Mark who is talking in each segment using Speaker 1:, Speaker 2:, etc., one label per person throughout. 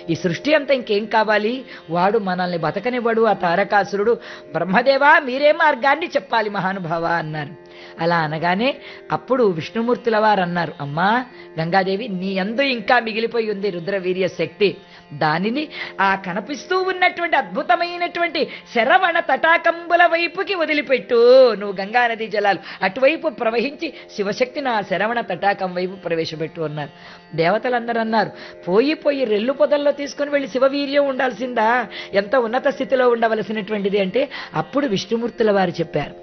Speaker 1: ఈ సృష్టి అంతా ఇంకేం కావాలి వాడు మనల్ని బతకనివ్వడు ఆ తారకాసురుడు బ్రహ్మదేవా మీరే మార్గాన్ని చెప్పాలి మహానుభావ అన్నారు అలా అనగానే అప్పుడు విష్ణుమూర్తుల వారు అన్నారు అమ్మా గంగాదేవి నీ అందు ఇంకా మిగిలిపోయి ఉంది రుద్రవీర్య శక్తి దానిని ఆ కనిపిస్తూ ఉన్నటువంటి అద్భుతమైనటువంటి శరవణ తటాకంబుల వైపుకి వదిలిపెట్టు నువ్వు గంగా నది జలాలు అటువైపు ప్రవహించి శివశక్తిని ఆ శరవణ తటాకం వైపు ప్రవేశపెట్టు అన్నారు దేవతలందరూ అన్నారు పోయి పోయి రెల్లు పొదల్లో తీసుకుని వెళ్ళి శివవీర్యం ఉండాల్సిందా ఎంత ఉన్నత స్థితిలో ఉండవలసినటువంటిది అంటే అప్పుడు విష్ణుమూర్తుల వారు చెప్పారు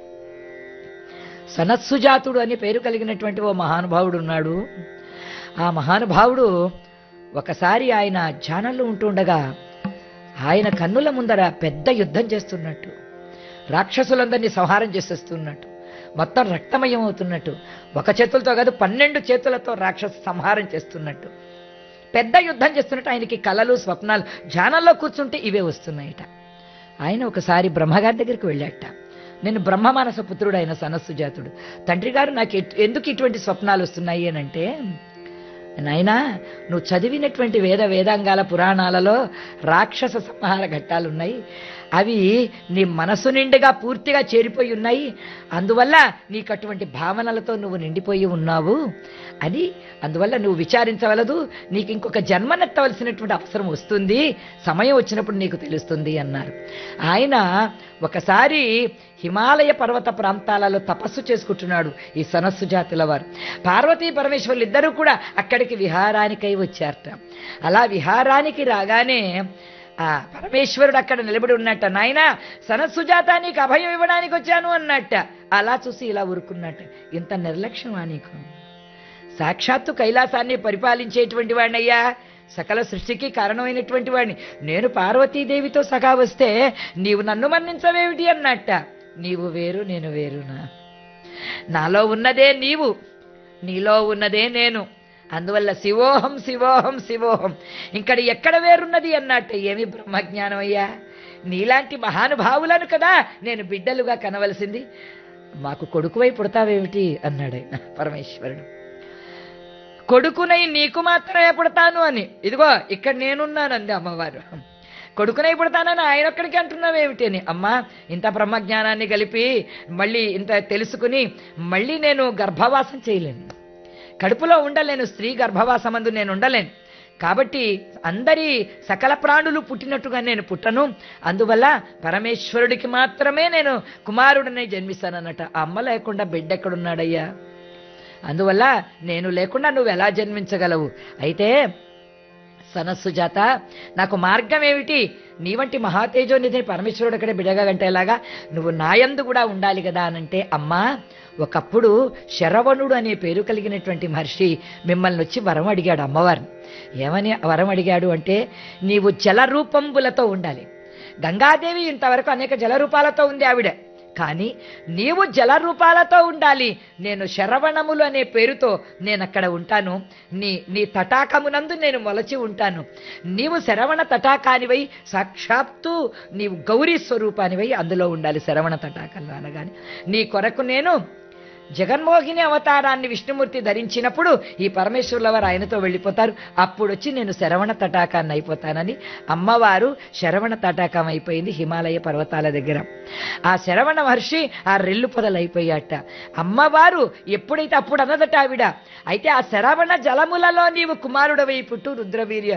Speaker 1: సనత్సుజాతుడు అని పేరు కలిగినటువంటి ఓ మహానుభావుడు ఉన్నాడు ఆ మహానుభావుడు ఒకసారి ఆయన ధ్యానంలో ఉంటుండగా ఆయన కన్నుల ముందర పెద్ద యుద్ధం చేస్తున్నట్టు రాక్షసులందరినీ సంహారం చేసేస్తున్నట్టు మొత్తం రక్తమయం అవుతున్నట్టు ఒక చేతులతో కాదు పన్నెండు చేతులతో రాక్షస సంహారం చేస్తున్నట్టు పెద్ద యుద్ధం చేస్తున్నట్టు ఆయనకి కలలు స్వప్నాలు ధ్యానంలో కూర్చుంటే ఇవే వస్తున్నాయట ఆయన ఒకసారి బ్రహ్మగారి దగ్గరికి వెళ్ళాట నేను బ్రహ్మ మానస పుత్రుడు అయిన సనస్సు జాతుడు తండ్రి గారు నాకు ఎట్- ఎందుకు ఇటువంటి స్వప్నాలు వస్తున్నాయి అని అంటే నాయనా నువ్వు చదివినటువంటి వేద వేదాంగాల పురాణాలలో రాక్షస సంహార ఘట్టాలున్నాయి అవి నీ మనసు నిండుగా పూర్తిగా చేరిపోయి ఉన్నాయి అందువల్ల నీకు అటువంటి భావనలతో నువ్వు నిండిపోయి ఉన్నావు అని అందువల్ల నువ్వు విచారించవలదు నీకు ఇంకొక జన్మనెత్తవలసినటువంటి అవసరం వస్తుంది సమయం వచ్చినప్పుడు నీకు తెలుస్తుంది అన్నారు ఆయన ఒకసారి హిమాలయ పర్వత ప్రాంతాలలో తపస్సు చేసుకుంటున్నాడు ఈ సనస్సు జాతుల వారు పార్వతీ పరమేశ్వరులు ఇద్దరూ కూడా అక్కడికి విహారానికై వచ్చారట అలా విహారానికి రాగానే ఆ పరమేశ్వరుడు అక్కడ నిలబడి ఉన్నట్ట నాయనా సనస్సుజాత నీకు అభయం ఇవ్వడానికి వచ్చాను అన్నట్ట అలా చూసి ఇలా ఊరుకున్నట్ట ఇంత నిర్లక్ష్యమా నీకు సాక్షాత్తు కైలాసాన్ని పరిపాలించేటువంటి వాడినయ్యా సకల సృష్టికి కారణమైనటువంటి వాడిని నేను పార్వతీదేవితో సగా వస్తే నీవు నన్ను మన్నించవేమిటి అన్నట్ట నీవు వేరు నేను వేరునా నాలో ఉన్నదే నీవు నీలో ఉన్నదే నేను అందువల్ల శివోహం శివోహం శివోహం ఇక్కడ ఎక్కడ వేరున్నది అన్నట్టు ఏమి బ్రహ్మజ్ఞానం అయ్యా నీలాంటి మహానుభావులను కదా నేను బిడ్డలుగా కనవలసింది మాకు కొడుకువై పుడతావేమిటి అన్నాడు ఆయన పరమేశ్వరుడు కొడుకునై నీకు మాత్రమే పుడతాను అని ఇదిగో ఇక్కడ నేనున్నానంది అమ్మవారు కొడుకునై పుడతానని ఆయన ఒక్కడికి అంటున్నావేమిటి అని అమ్మా ఇంత బ్రహ్మజ్ఞానాన్ని కలిపి మళ్ళీ ఇంత తెలుసుకుని మళ్ళీ నేను గర్భవాసం చేయలేను కడుపులో ఉండలేను స్త్రీ గర్భవాసమందు నేను ఉండలేను కాబట్టి అందరి సకల ప్రాణులు పుట్టినట్టుగా నేను పుట్టను అందువల్ల పరమేశ్వరుడికి మాత్రమే నేను కుమారుడిని జన్మిస్తానన్నట ఆ అమ్మ లేకుండా బిడ్డ ఎక్కడున్నాడయ్యా అందువల్ల నేను లేకుండా నువ్వు ఎలా జన్మించగలవు అయితే సనస్సు జాత నాకు మార్గం ఏమిటి నీ వంటి మహాతేజోనిధిని పరమేశ్వరుడు అక్కడే బిడగా గంటేలాగా నువ్వు నాయందు కూడా ఉండాలి కదా అనంటే అమ్మా ఒకప్పుడు శరవణుడు అనే పేరు కలిగినటువంటి మహర్షి మిమ్మల్ని వచ్చి వరం అడిగాడు అమ్మవారిని ఏమని వరం అడిగాడు అంటే నీవు జల రూపంబులతో ఉండాలి గంగాదేవి ఇంతవరకు అనేక జల రూపాలతో ఉంది ఆవిడ కానీ నీవు జల రూపాలతో ఉండాలి నేను శరవణములు అనే పేరుతో నేను అక్కడ ఉంటాను నీ నీ తటాకమునందు నేను మొలచి ఉంటాను నీవు శరవణ తటాకానివై సాక్షాత్తు నీవు గౌరీ స్వరూపానివై అందులో ఉండాలి శరవణ తటాకంలో అనగానే నీ కొరకు నేను జగన్మోహిని అవతారాన్ని విష్ణుమూర్తి ధరించినప్పుడు ఈ పరమేశ్వరుల వారు ఆయనతో వెళ్ళిపోతారు అప్పుడు వచ్చి నేను శరవణ తటాకాన్ని అయిపోతానని అమ్మవారు శరవణ తటాకం అయిపోయింది హిమాలయ పర్వతాల దగ్గర ఆ శరవణ మహర్షి ఆ రెల్లు పొదలు అయిపోయాట అమ్మవారు ఎప్పుడైతే అప్పుడు అన్నదట ఆవిడ అయితే ఆ శరవణ జలములలో నీవు కుమారుడవై పుట్టు రుద్రవీర్య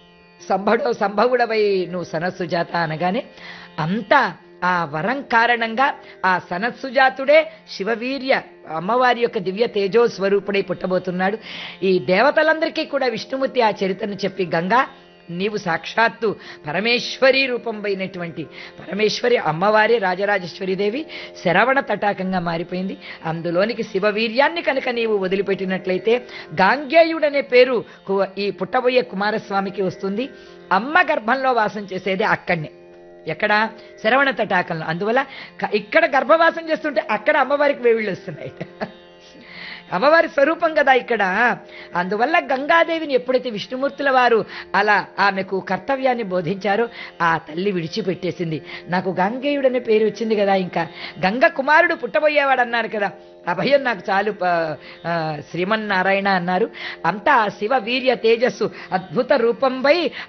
Speaker 1: సంభవ సంభవుడవై నువ్వు సనస్సుజాత అనగానే అంతా ఆ వరం కారణంగా ఆ సనత్సుజాతుడే శివవీర్య అమ్మవారి యొక్క దివ్య తేజో స్వరూపుడై పుట్టబోతున్నాడు ఈ దేవతలందరికీ కూడా విష్ణుమూర్తి ఆ చరిత్రను చెప్పి గంగా నీవు సాక్షాత్తు పరమేశ్వరి రూపంపైనటువంటి పరమేశ్వరి అమ్మవారి రాజరాజేశ్వరి దేవి శరవణ తటాకంగా మారిపోయింది అందులోనికి శివవీర్యాన్ని కనుక నీవు వదిలిపెట్టినట్లయితే గాంగేయుడనే పేరు కు- ఈ పుట్టబోయే కుమారస్వామికి వస్తుంది అమ్మ గర్భంలో వాసం చేసేది అక్కడనే ఎక్కడ శరవణ తటాకంలో అందువల్ల క- ఇక్కడ గర్భవాసం చేస్తుంటే అక్కడ అమ్మవారికి వేవిళ్ళు వస్తున్నాయి అమ్మవారి స్వరూపం కదా ఇక్కడ అందువల్ల గంగాదేవిని ఎప్పుడైతే విష్ణుమూర్తుల వారు అలా ఆమెకు కర్తవ్యాన్ని బోధించారో ఆ తల్లి విడిచిపెట్టేసింది నాకు గంగేయుడనే పేరు వచ్చింది కదా ఇంకా గంగ కుమారుడు పుట్టబోయేవాడు అన్నారు కదా అభయం నాకు చాలు ప- ఆ, శ్రీమన్నారాయణ అన్నారు అంతా ఆ శివ వీర్య తేజస్సు అద్భుత రూపంపై